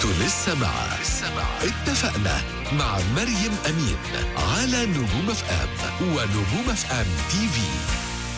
انتوا لسه مع اتفقنا مع مريم أمين على نجوم اف ام ونجوم اف ام تي في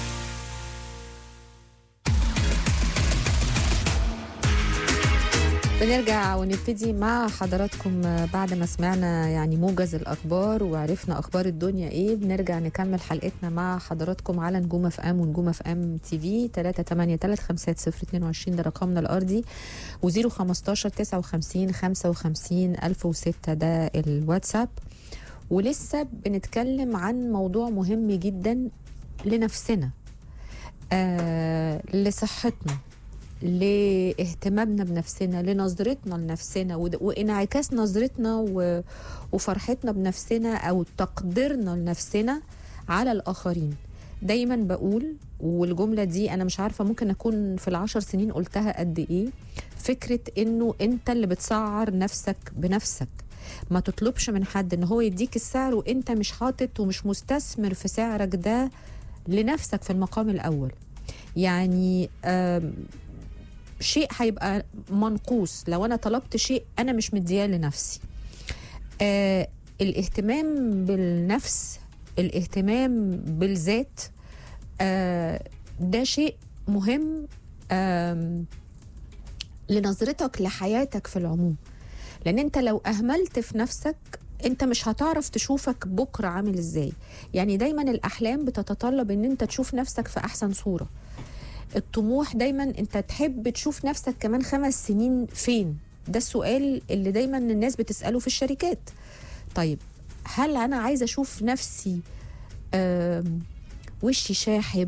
بنرجع ونبتدي مع حضراتكم بعد ما سمعنا يعني موجز الاخبار وعرفنا اخبار الدنيا ايه بنرجع نكمل حلقتنا مع حضراتكم على نجوم اف ام ونجوم اف ام تي في 383 ده رقمنا الارضي و015 59 55 1006 ده الواتساب ولسه بنتكلم عن موضوع مهم جدا لنفسنا آه لصحتنا لاهتمامنا بنفسنا لنظرتنا لنفسنا ود- وانعكاس نظرتنا و- وفرحتنا بنفسنا او تقديرنا لنفسنا على الاخرين دايما بقول والجملة دي أنا مش عارفة ممكن أكون في العشر سنين قلتها قد إيه فكرة إنه أنت اللي بتسعر نفسك بنفسك ما تطلبش من حد إن هو يديك السعر وأنت مش حاطط ومش مستثمر في سعرك ده لنفسك في المقام الأول يعني آم، شيء هيبقى منقوص لو انا طلبت شيء انا مش مدياه لنفسي آه الاهتمام بالنفس الاهتمام بالذات آه ده شيء مهم آم، لنظرتك لحياتك في العموم لان انت لو اهملت في نفسك انت مش هتعرف تشوفك بكره عامل ازاي يعني دايما الاحلام بتتطلب ان انت تشوف نفسك في احسن صوره الطموح دايما انت تحب تشوف نفسك كمان خمس سنين فين ده السؤال اللي دايما الناس بتسأله في الشركات طيب هل انا عايزه اشوف نفسي آم، وشي شاحب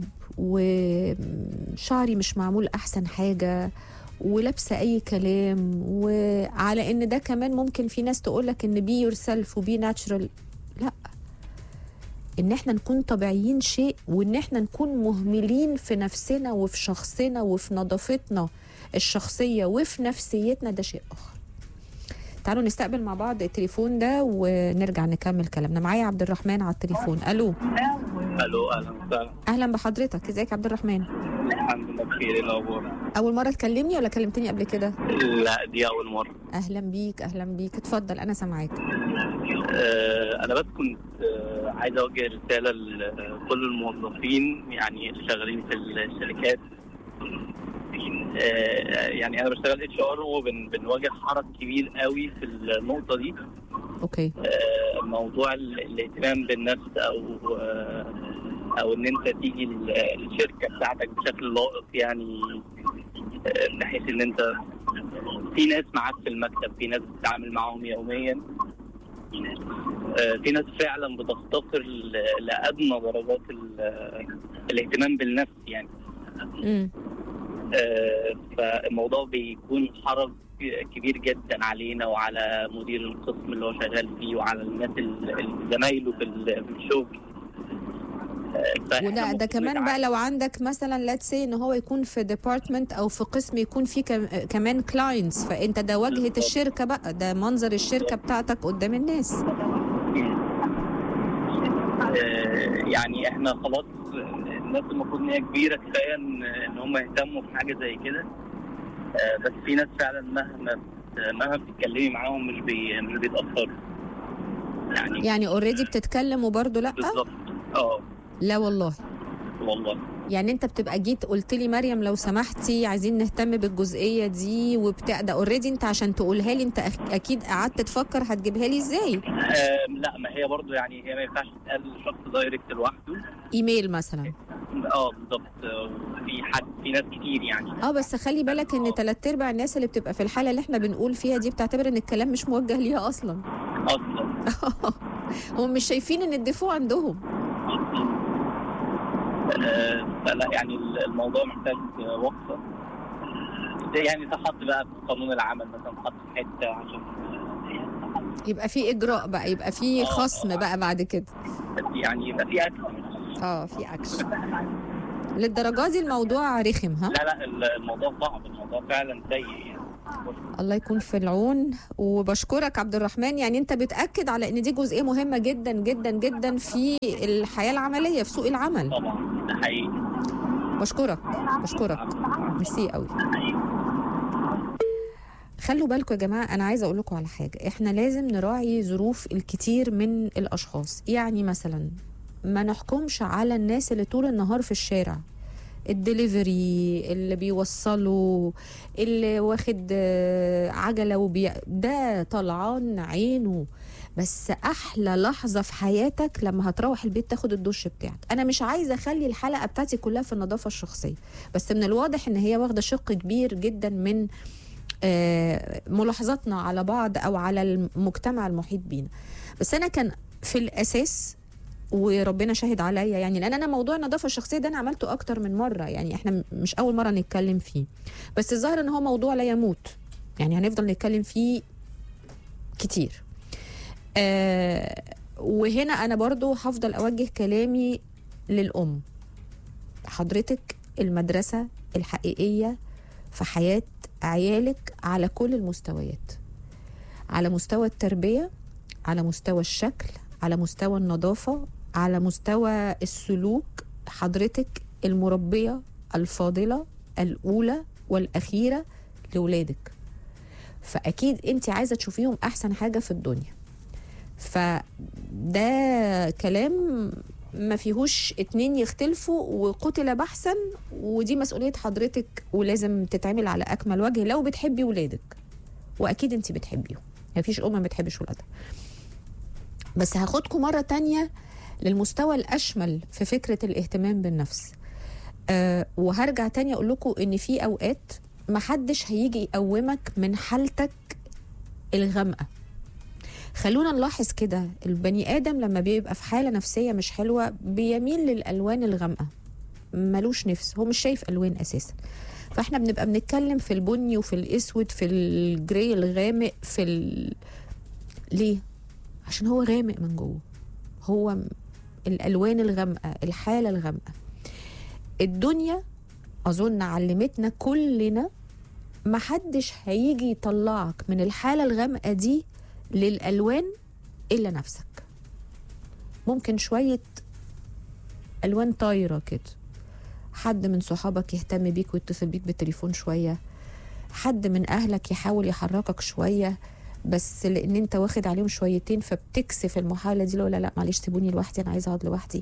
وشعري مش معمول احسن حاجه ولابسه اي كلام وعلى ان ده كمان ممكن في ناس تقولك ان بي يور سيلف وبي ناتشرال لا ان احنا نكون طبيعيين شيء وان احنا نكون مهملين في نفسنا وفي شخصنا وفي نظافتنا الشخصيه وفي نفسيتنا ده شيء اخر تعالوا نستقبل مع بعض التليفون ده ونرجع نكمل كلامنا معايا عبد الرحمن على التليفون الو الو اهلا وسهلا اهلا بحضرتك ازيك يا عبد الرحمن الحمد لله بخير ايه الاخبار اول مره تكلمني ولا كلمتني قبل كده لا دي اول مره اهلا بيك اهلا بيك اتفضل انا سامعاك آه انا بس كنت آه عايز اوجه رساله لكل الموظفين يعني اللي شغالين في الشركات آه يعني انا بشتغل اتش ار وبنواجه حرج كبير قوي في النقطه دي اوكي آه موضوع ال- الاهتمام بالنفس او آه او ان انت تيجي ال- الشركه بتاعتك بشكل لائق يعني آه، بحيث ان انت في ناس معاك في المكتب في ناس بتتعامل معاهم يوميا آه، في ناس فعلا بتفتقر ل- لادنى درجات ال- الاهتمام بالنفس يعني امم آه، فالموضوع بيكون حرج كبير جدا علينا وعلى مدير القسم اللي هو شغال فيه وعلى الناس ال- ال- زمايله في ال- في الشغل آه، فإحنا وده ده المفروض كمان نتعامل- بقى لو عندك مثلا let's say ان هو يكون في ديبارتمنت او في قسم يكون فيه كم- كمان كلاينتس فانت ده واجهه بالظبط. الشركه بقى ده منظر الشركه بتاعتك قدام الناس آه، يعني احنا خلاص آه، الناس المفروض ان هي كبيره كفايه ان ان هم يهتموا بحاجه زي كده آه، بس في ناس فعلا مهما مهما بتتكلمي معاهم مش بي مش بيتاثروا يعني يعني اوريدي بتتكلم وبرضه لا بالظبط اه لا والله والله يعني انت بتبقى جيت قلت لي مريم لو سمحتي عايزين نهتم بالجزئيه دي وبتاع ده اوريدي انت عشان تقولها لي انت أك- اكيد قعدت تفكر هتجيبها لي ازاي آه، لا ما هي برضو يعني هي ما ينفعش تتقال لشخص دايركت لوحده ايميل مثلا اه بالظبط آه، في حد في ناس كتير يعني اه بس خلي بالك ان تلات ارباع الناس اللي بتبقى في الحاله اللي احنا بنقول فيها دي بتعتبر ان الكلام مش موجه ليها اصلا اصلا هم مش شايفين ان الدفوع عندهم آه، فلا يعني الموضوع محتاج وقفه ده يعني تحط بقى في قانون العمل مثلا تحط في حته عشان يبقى في اجراء بقى يبقى في آه، خصم آه. بقى بعد كده يعني يبقى في اكل اه في اكشن للدرجه دي الموضوع رخم ها لا لا الموضوع صعب الموضوع فعلا سيء يعني الله يكون في العون وبشكرك عبد الرحمن يعني انت بتاكد على ان دي جزئيه مهمه جدا جدا جدا في الحياه العمليه في سوق العمل طبعا ده حقيقي بشكرك بشكرك ميرسي قوي خلوا بالكم يا جماعه انا عايزه اقول لكم على حاجه احنا لازم نراعي ظروف الكتير من الاشخاص يعني مثلا ما نحكمش على الناس اللي طول النهار في الشارع الدليفري اللي بيوصلوا اللي واخد آه، عجله وبي... ده طلعان عينه بس احلى لحظه في حياتك لما هتروح البيت تاخد الدش بتاعك انا مش عايزه اخلي الحلقه بتاعتي كلها في النظافه الشخصيه بس من الواضح ان هي واخده شق كبير جدا من آه، ملاحظاتنا على بعض او على المجتمع المحيط بينا بس انا كان في الاساس وربنا شاهد عليا يعني لان انا موضوع النظافه الشخصيه ده انا عملته اكتر من مره يعني احنا م- مش اول مره نتكلم فيه بس الظاهر ان هو موضوع لا يموت يعني هنفضل نتكلم فيه كتير آه وهنا انا برضو هفضل اوجه كلامي للام حضرتك المدرسه الحقيقيه في حياه عيالك على كل المستويات على مستوى التربيه على مستوى الشكل على مستوى النظافه على مستوى السلوك حضرتك المربيه الفاضله الاولى والاخيره لاولادك فاكيد انت عايزه تشوفيهم احسن حاجه في الدنيا فده كلام ما فيهوش اتنين يختلفوا وقتل بحثا ودي مسؤولية حضرتك ولازم تتعمل على أكمل وجه لو بتحبي ولادك وأكيد أنت بتحبيهم ما فيش أم ما بتحبش ولادها بس هاخدكم مرة تانية للمستوى الأشمل في فكرة الاهتمام بالنفس أه وهرجع تاني أقول لكم إن في أوقات محدش هيجي يقومك من حالتك الغامقة خلونا نلاحظ كده البني ادم لما بيبقى في حاله نفسيه مش حلوه بيميل للالوان الغامقه ملوش نفس هو مش شايف الوان اساسا فاحنا بنبقى بنتكلم في البني وفي الاسود في الجري الغامق في ال... ليه عشان هو غامق من جوه هو م- الالوان الغامقه الحاله الغامقه الدنيا اظن علمتنا كلنا محدش هيجي يطلعك من الحاله الغامقه دي للالوان الا نفسك ممكن شويه الوان طايره كده حد من صحابك يهتم بيك ويتصل بيك بالتليفون شويه حد من اهلك يحاول يحركك شويه بس لان انت واخد عليهم شويتين فبتكسف المحاوله دي لا لا معلش سيبوني لوحدي انا عايزه اقعد لوحدي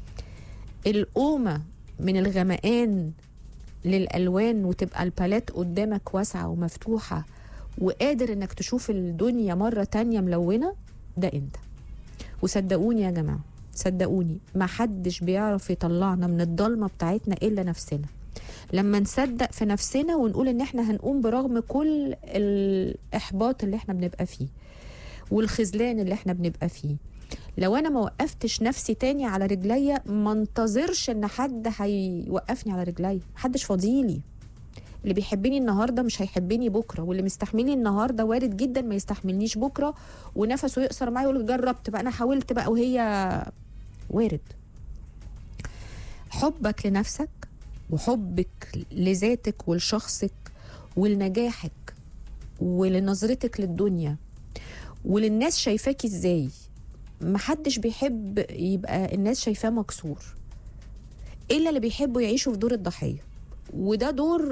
القومه من الغمقان للالوان وتبقى الباليت قدامك واسعه ومفتوحه وقادر انك تشوف الدنيا مرة تانية ملونة ده انت وصدقوني يا جماعة صدقوني ما حدش بيعرف يطلعنا من الضلمة بتاعتنا إلا نفسنا لما نصدق في نفسنا ونقول ان احنا هنقوم برغم كل الإحباط اللي احنا بنبقى فيه والخذلان اللي احنا بنبقى فيه لو انا ما وقفتش نفسي تاني على رجليا ما انتظرش ان حد هيوقفني على رجليا محدش فاضيلي اللي بيحبني النهارده مش هيحبني بكره واللي مستحملني النهارده وارد جدا ما يستحملنيش بكره ونفسه يقصر معايا يقول جربت بقى انا حاولت بقى وهي وارد حبك لنفسك وحبك لذاتك ولشخصك ولنجاحك ولنظرتك للدنيا وللناس شايفاكي ازاي محدش بيحب يبقى الناس شايفاه مكسور الا اللي بيحبوا يعيشوا في دور الضحيه وده دور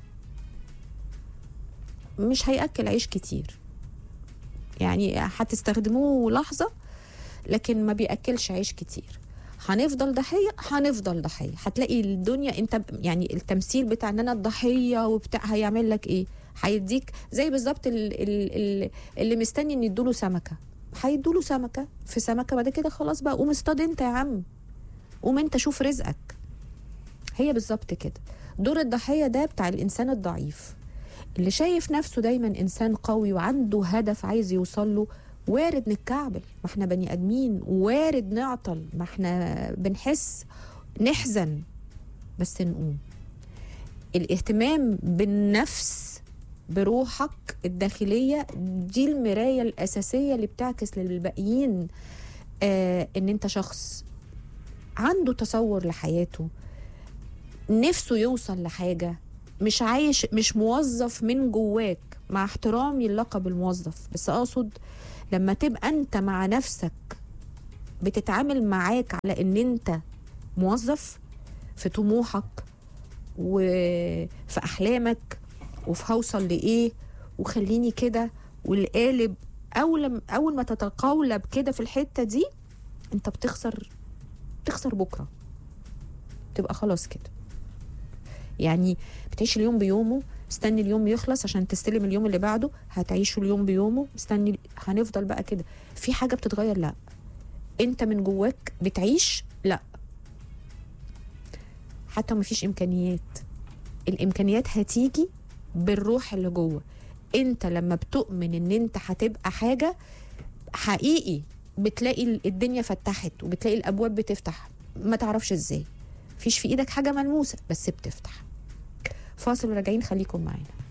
مش هياكل عيش كتير يعني هتستخدموه لحظه لكن ما بياكلش عيش كتير هنفضل ضحيه هنفضل ضحيه هتلاقي الدنيا انت ب- يعني التمثيل بتاع ان انا الضحيه وبتاع هيعمل لك ايه هيديك زي بالظبط ال- ال- ال- اللي مستني ان يدوله سمكه هيدوله سمكه في سمكه بعد كده خلاص بقى قوم اصطاد انت يا عم قوم انت شوف رزقك هي بالظبط كده دور الضحيه ده بتاع الانسان الضعيف اللي شايف نفسه دايما انسان قوي وعنده هدف عايز يوصل له وارد نتكعبل ما احنا بني ادمين وارد نعطل ما احنا بنحس نحزن بس نقوم الاهتمام بالنفس بروحك الداخلية دي المراية الأساسية اللي بتعكس للباقيين آه إن أنت شخص عنده تصور لحياته نفسه يوصل لحاجة مش عايش مش موظف من جواك مع احترامي للقب الموظف بس أقصد لما تبقى أنت مع نفسك بتتعامل معاك على إن أنت موظف في طموحك وفي أحلامك وفي هوصل لإيه وخليني كده والقالب اول اول ما تتقولب كده في الحته دي انت بتخسر بتخسر بكره تبقى خلاص كده يعني بتعيش اليوم بيومه استني اليوم يخلص عشان تستلم اليوم اللي بعده هتعيشه اليوم بيومه استني هنفضل بقى كده في حاجه بتتغير لا انت من جواك بتعيش لا حتى ما فيش امكانيات الامكانيات هتيجي بالروح اللي جوه انت لما بتؤمن ان انت هتبقى حاجه حقيقي بتلاقي الدنيا فتحت وبتلاقي الابواب بتفتح ما تعرفش ازاي مفيش في ايدك حاجه ملموسه بس بتفتح فاصل وراجعين خليكم معانا